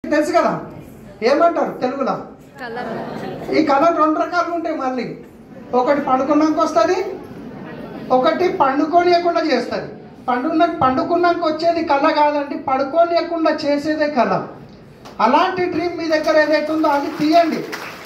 తెలుసు కదా ఏమంటారు తెలుగులో కలర్ ఈ కలర్ రెండు రకాలు ఉంటాయి మళ్ళీ ఒకటి పండుకున్నాక వస్తుంది ఒకటి పండుకోనియకుండా చేస్తుంది పండుకున్న పండుకున్నాక వచ్చేది కళ కాదండి పడుకోనియకుండా చేసేదే కళ అలాంటి డ్రీమ్ మీ దగ్గర ఏదైతే ఉందో అది తీయండి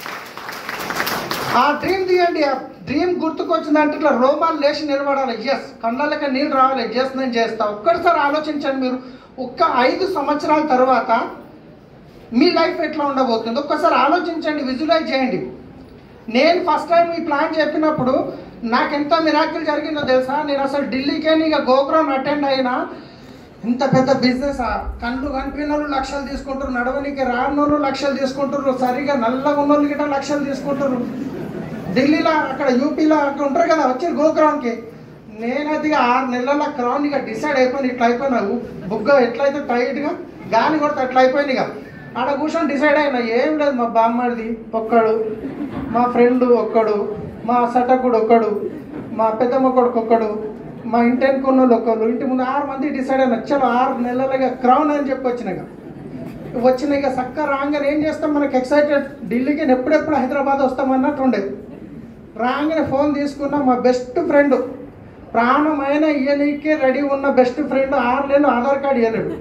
ఆ డ్రీమ్ తీయండి ఆ డ్రీమ్ గుర్తుకొచ్చిందంటే ఇట్లా రోమాలు లేచి నిలబడాలి ఎస్ కళ్ళకి నీళ్ళు రావాలి ఎస్ నేను చేస్తా ఒక్కటిసారి ఆలోచించండి మీరు ఒక్క ఐదు సంవత్సరాల తర్వాత మీ లైఫ్ ఎట్లా ఉండబోతుంది ఒక్కసారి ఆలోచించండి విజువలైజ్ చేయండి నేను ఫస్ట్ టైం ఈ ప్లాన్ చెప్పినప్పుడు నాకు ఎంత మిరాకిల్ జరిగిందో తెలుసా నేను అసలు ఢిల్లీకే ఇక గోపురం అటెండ్ అయినా ఇంత పెద్ద బిజినెస్ కళ్ళు కనిపిన వాళ్ళు లక్షలు తీసుకుంటారు నడవనికి రానోళ్ళు లక్షలు తీసుకుంటారు సరిగా నల్లగా ఉన్నోళ్ళు గిట్ట లక్షలు తీసుకుంటారు ఢిల్లీలో అక్కడ యూపీలో అక్కడ ఉంటారు కదా వచ్చారు గోగ్రౌండ్కి నేనైతే ఇక ఆరు నెలల క్రౌన్ ఇక డిసైడ్ అయిపోయింది ఇట్లా అయిపోయినా బుగ్గ ఎట్లయితే టైట్గా గాలి కొడితే అట్లా అయిపోయింది ఇక ఆడ కూర్చొని డిసైడ్ అయినా ఏం లేదు మా బామ్మడిది ఒక్కడు మా ఫ్రెండ్ ఒక్కడు మా సటకుడు ఒక్కడు మా పెద్దమ్మ కొడుకు ఒక్కడు మా ఇంటి వెనుకున్న వాళ్ళు ఒక్కరు ఇంటి ముందు ఆరు మంది డిసైడ్ అయినా చలో ఆరు నెలలుగా క్రౌన్ అని చెప్పి వచ్చినాక వచ్చిన ఇక చక్క రాగానే ఏం చేస్తాం మనకి ఎక్సైటెడ్ ఢిల్లీకి ఎప్పుడెప్పుడు హైదరాబాద్ వస్తామన్నట్టు ఉండేది రాగానే ఫోన్ తీసుకున్న మా బెస్ట్ ఫ్రెండ్ ప్రాణమైన ఇయనీకే రెడీ ఉన్న బెస్ట్ ఫ్రెండ్ ఆరు నెలలు ఆధార్ కార్డు ఇవ్వలేడు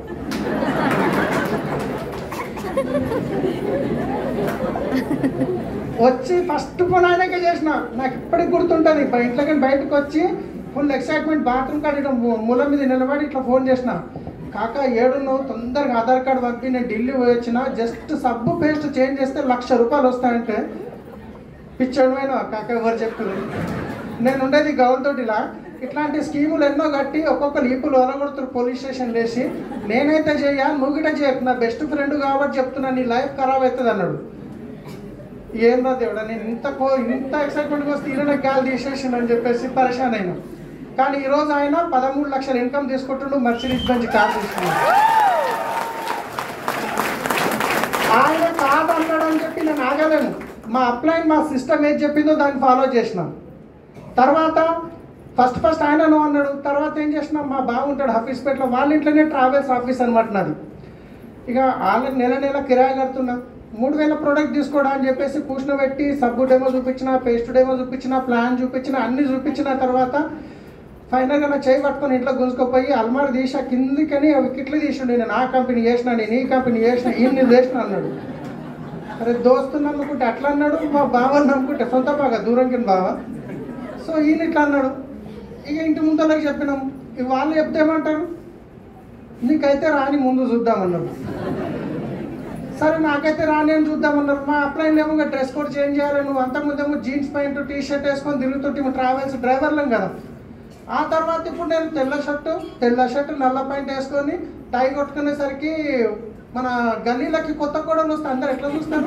వచ్చి ఫస్ట్ ఫోన్ ఆయనకే చేసిన నాకు ఇప్పటికి గుర్తుంటుంది బయ- ఇంట్లోకి బయటకు వచ్చి ఫుల్ ఎక్సైట్మెంట్ బాత్రూమ్ కార్డు ఇట్లా ము- మూల మీద నిలబడి ఇట్లా ఫోన్ చేసిన కాక ఏడు నువ్వు తొందరగా ఆధార్ కార్డు పంపి నేను ఢిల్లీ పోయి వచ్చిన జస్ట్ సబ్బు పేస్ట్ చేంజ్ చేస్తే లక్ష రూపాయలు వస్తాయంటే పిచ్చడమైన కాక ఎవరు చెప్తున్నారు నేను ఉండేది గౌరతోటిలా ఇట్లాంటి స్కీములు ఎన్నో కట్టి ఒక్కొక్క లీపులు ఒరగొడుతున్నారు పోలీస్ స్టేషన్ లేచి నేనైతే చెయ్యా నువ్వు గిట్ట చేయకు నా బెస్ట్ ఫ్రెండ్ కాబట్టి చెప్తున్నా నీ లైఫ్ ఖరాబ్ అవుతుంది అన్నాడు ఏందో దేవుడా నేను ఇంత కో ఇంత ఎక్సైట్మెంట్గా వస్తే ఈయన గాలి తీసేసిండు అని చెప్పేసి పరేషాన్ అయినా కానీ ఈరోజు ఆయన పదమూడు లక్షల ఇన్కమ్ తీసుకుంటుండు మర్సిడీస్ బెంచ్ కార్ తీసుకున్నాడు ఆయన కాదు అన్నాడు అని చెప్పి నేను ఆగలేను మా అప్లైన్ మా సిస్టమ్ ఏది చెప్పిందో దాన్ని ఫాలో చేసినాం తర్వాత ఫస్ట్ ఫస్ట్ ఆయన నువ్వు అన్నాడు తర్వాత ఏం చేసినాం మా బాగుంటాడు హఫీస్పేటలో వాళ్ళ ఇంట్లోనే ట్రావెల్స్ ఆఫీస్ అనమాట నాది ఇక వాళ్ళకి నెల నెల కిరాయి కడుతున్నా మూడు వేల ప్రోడక్ట్ తీసుకోవడం అని చెప్పేసి కూర్చుని పెట్టి సబ్బు డెమో చూపించిన పేస్ట్ డెమో చూపించిన ప్లాన్ చూపించిన అన్ని చూపించిన తర్వాత ఫైనల్గా నా చేయి పట్టుకొని ఇంట్లో గుంజుకుపోయి అల్మార్ తీసా కిందికని అవి కిట్లు తీసిండు నేను ఆ కంపెనీ చేసిన నేను ఈ కంపెనీ చేసిన ఈ నేను చేసిన అన్నాడు అరే దోస్తు నమ్ముకుంటే అట్లా అన్నాడు మా బావని నమ్ముకుంటే సొంత బాగా దూరం కింద బావ సో ఈయన ఇట్లా అన్నాడు ఇక ఇంటి ముందరకి చెప్పినాం ఇక వాళ్ళు చెప్తే ఏమంటారు నీకైతే రాని ముందు చూద్దామన్నారు సరే నాకైతే రాని అని చూద్దామన్నారు మా అప్లైన్ ఏమో ఇంకా డ్రెస్ కోడ్ చేంజ్ చేయాలి నువ్వు అంతకుముందేమో జీన్స్ ప్యాంట్ టీ షర్ట్ వేసుకొని తిరుగుతుంటే ట్రావెల్స్ డ్రైవర్లం కదా ఆ తర్వాత ఇప్పుడు నేను తెల్ల షర్టు తెల్ల షర్టు నల్ల ప్యాంట్ వేసుకొని టై కొట్టుకునేసరికి మన గల్లీలకి కొత్త కోడలు వస్తే అందరు ఎట్లా చూస్తారు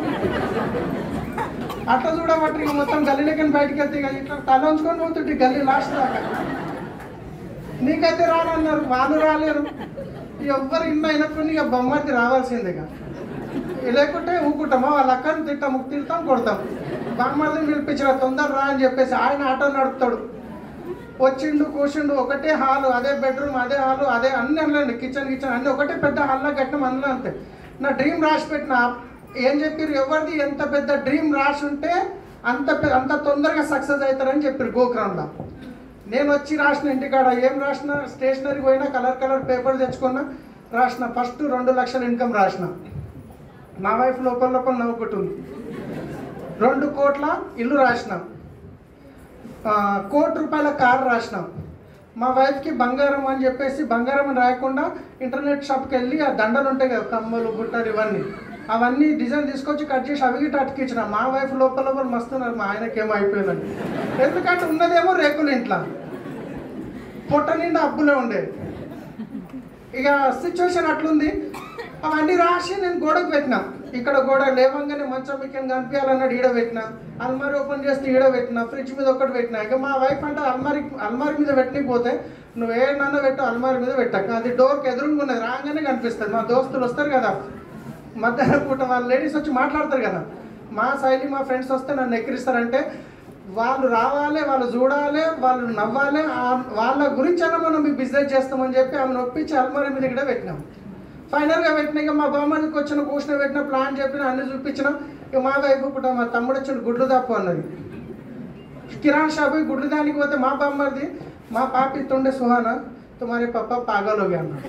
అట్లా చూడబట్టి ఇక మొత్తం గల్లీలకి బయటకు వెళ్తే ఇక ఇట్లా తల ఉంచుకొని పోతుంటే గల్లీ లాస్ట్ దాకా నీకైతే రానన్నారు వాళ్ళు రాలేరు ఎవ్వరు ఇన్న అయినప్పుడు ఇక బొమ్మకి రావాల్సిందే ఇక లేకుంటే ఊకుంటామా వాళ్ళ అక్కని తిట్టాము తిడతాం కొడతాం బామ్మర్దిని పిలిపించిన తొందర రా అని చెప్పేసి ఆయన ఆటో నడుపుతాడు వచ్చిండు కూర్చుండు ఒకటే హాలు అదే బెడ్రూమ్ అదే హాలు అదే అన్ని అందులో కిచెన్ కిచెన్ అన్ని ఒకటే పెద్ద హాల్లో కట్టినాం అందులో అంతే నా డ్రీమ్ రాసి పెట్టిన ఏం చెప్పారు ఎవరిది ఎంత పెద్ద డ్రీమ్ రాసి ఉంటే అంత పె- అంత తొందరగా సక్సెస్ అవుతారని చెప్పారు గోక్రౌండ్లో నేను వచ్చి రాసిన ఇంటికాడ ఏం రాసిన స్టేషనరీకి పోయినా కలర్ కలర్ పేపర్ తెచ్చుకున్నా రాసిన ఫస్ట్ రెండు లక్షల ఇన్కమ్ రాసిన నా వైఫ్ లోపల లోపల నవ్వుకుంటుంది రెండు కోట్ల ఇల్లు రాసినాం ఆ, కోటి రూపాయల కారు రాసినాం మా వైఫ్కి బంగారం అని చెప్పేసి బంగారం అని రాయకుండా ఇంటర్నెట్ షాప్కి వెళ్ళి ఆ దండలు ఉంటాయి కదా కమ్మలు గుట్టలు ఇవన్నీ అవన్నీ డిజైన్ తీసుకొచ్చి కట్ చేసి అవి గిట్ట అతికించిన మా వైఫ్ లోపల లోపల మస్తున్నారు మా ఆయనకి ఏమో అయిపోయిందండి ఎందుకంటే ఉన్నదేమో రేకులు ఇంట్లో పొట్ట నిండా అప్పులే ఉండే ఇక సిచ్యువేషన్ అట్లుంది అవన్నీ రాసి నేను గోడకు పెట్టినా ఇక్కడ గోడ లేవంగానే మంచం ఇక్కడ కనిపించాలన్నాడు ఈడ పెట్టిన అల్మారి ఓపెన్ చేస్తే ఈడ పెట్టిన ఫ్రిడ్జ్ మీద ఒకటి పెట్టిన ఇక మా వైఫ్ అంటే అల్మారి అల్మారి మీద పెట్టనిపోతే నువ్వు ఏ నన్ను పెట్టు అల్మారి మీద పెట్టాక అది డోర్కి ఎదురుగా ఉన్నది రాగానే కనిపిస్తుంది మా దోస్తులు వస్తారు కదా మధ్యాహ్నం పూట వాళ్ళ లేడీస్ వచ్చి మాట్లాడతారు కదా మా శైలి మా ఫ్రెండ్స్ వస్తే నన్ను ఎక్కిరిస్తారంటే వాళ్ళు రావాలి వాళ్ళు చూడాలి వాళ్ళు నవ్వాలి ఆ- వాళ్ళ గురించి అన్న మనం మీ బిజినెస్ చేస్తామని చెప్పి ఆమెను ఒప్పించి అల్మారి మీద కూడా పెట్టినాం ఫైనల్గా పెట్టిన ఇక మా బామ్మడికి వచ్చిన కూర్చుని పెట్టిన ప్లాన్ చెప్పిన అన్ని చూపించిన ఇక మా వైపు పుట్ట మా తమ్ముడు వచ్చిన గుడ్లు తప్పు అన్నది కిరాణ్ షాప్ పోయి గుడ్లు దానికి పోతే మా బామ్మడిది మా పాపి తుండే సుహానా తుమారి పప్ప పాగలోగా అన్నాడు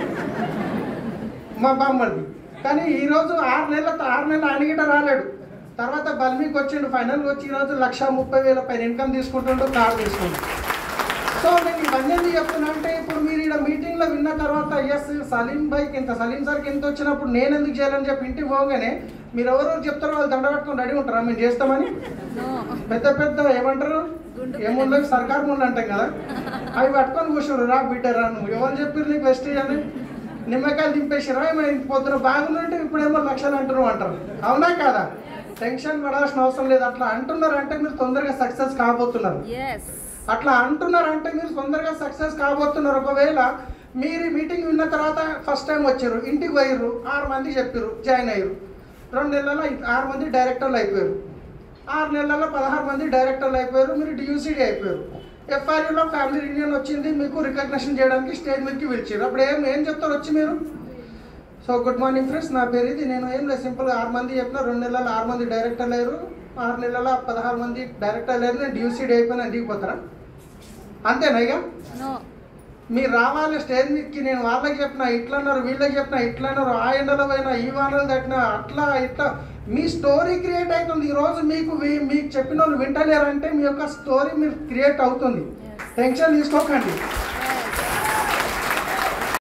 మా బామ్మడిది కానీ ఈరోజు ఆరు నెలల ఆరు నెలలు అనిగిట రాలేడు తర్వాత బల్మీకి వచ్చిండు ఫైనల్గా వచ్చి ఈరోజు లక్ష ముప్పై వేల పైన ఇన్కమ్ తీసుకుంటుండు కార్ తీసుకుంటు సో నేను ఇవన్నీ ఎందుకు చెప్తున్నా అంటే ఇప్పుడు మీరు ఇక్కడ మీటింగ్లో విన్న తర్వాత ఎస్ సలీం భాయ్కి ఇంత సలీం సార్కి ఎంత వచ్చినప్పుడు నేను ఎందుకు చేయాలని చెప్పి ఇంటికి పోగానే మీరు ఎవరెవరు చెప్తారో వాళ్ళు దండ పట్టుకొని రెడీ ఉంటారా మేము చేస్తామని పెద్ద పెద్ద ఏమంటారు ఏ ముళ్ళకి సర్కార్ ముళ్ళు అంటాం కదా అవి పట్టుకొని కూర్చోరు రా బిడ్డ రా నువ్వు ఎవరు చెప్పారు నీకు వెస్టేజ్ అని నిమ్మకాయలు దింపేసిరా ఏమైనా పొద్దున బాగుందంటే ఇప్పుడేమో లక్షలు అంటున్నావు అంటారు అవునా కాదా టెన్షన్ పడాల్సిన అవసరం లేదు అట్లా అంటున్నారు అంటే మీరు తొందరగా సక్సెస్ కాబోతున్నారు ఎస్ అట్లా అంటున్నారంటే మీరు తొందరగా సక్సెస్ కాబోతున్నారు ఒకవేళ మీరు ఈ మీటింగ్ విన్న తర్వాత ఫస్ట్ టైం వచ్చారు ఇంటికి పోయారు ఆరు మంది చెప్పారు జాయిన్ అయ్యారు రెండు నెలల్లో ఐ- ఆరు మంది డైరెక్టర్లు అయిపోయారు ఆరు నెలల్లో పదహారు మంది డైరెక్టర్లు అయిపోయారు మీరు డియూసీడీ అయిపోయారు ఎఫ్ఆర్యూలో ఫ్యామిలీ యూనియన్ వచ్చింది మీకు రికగ్నిషన్ చేయడానికి స్టేజ్ మీదకి పిలిచారు అప్పుడు ఏం ఏం చెప్తారు వచ్చి మీరు సో గుడ్ మార్నింగ్ ఫ్రెండ్స్ నా పేరు ఇది నేను ఏం లేదు సింపుల్గా ఆరు మంది చెప్పిన రెండు నెలల్లో ఆరు మంది డైరెక్టర్లు అయ్యారు ఆరు నెలల పదహారు మంది డైరెక్టర్లు అయ్యారు నేను డ్యూసీడీ అయిపోయినా దిగిపోతారా అంతేనా ఇక నో మీరు రావాలి స్టేజ్ మీదకి నేను వాళ్ళకి చెప్పిన ఇట్లా అన్నారు వీళ్ళకి చెప్పిన ఇట్లా అన్నారు ఆ ఎండలో పోయినా ఈ వానలు తట్టినా అట్లా ఇట్లా మీ స్టోరీ క్రియేట్ అవుతుంది ఈరోజు మీకు వీ- మీకు చెప్పిన వాళ్ళు వింటలేరంటే మీ యొక్క స్టోరీ మీరు క్రియేట్ అవుతుంది టెన్షన్ తీసుకోకండి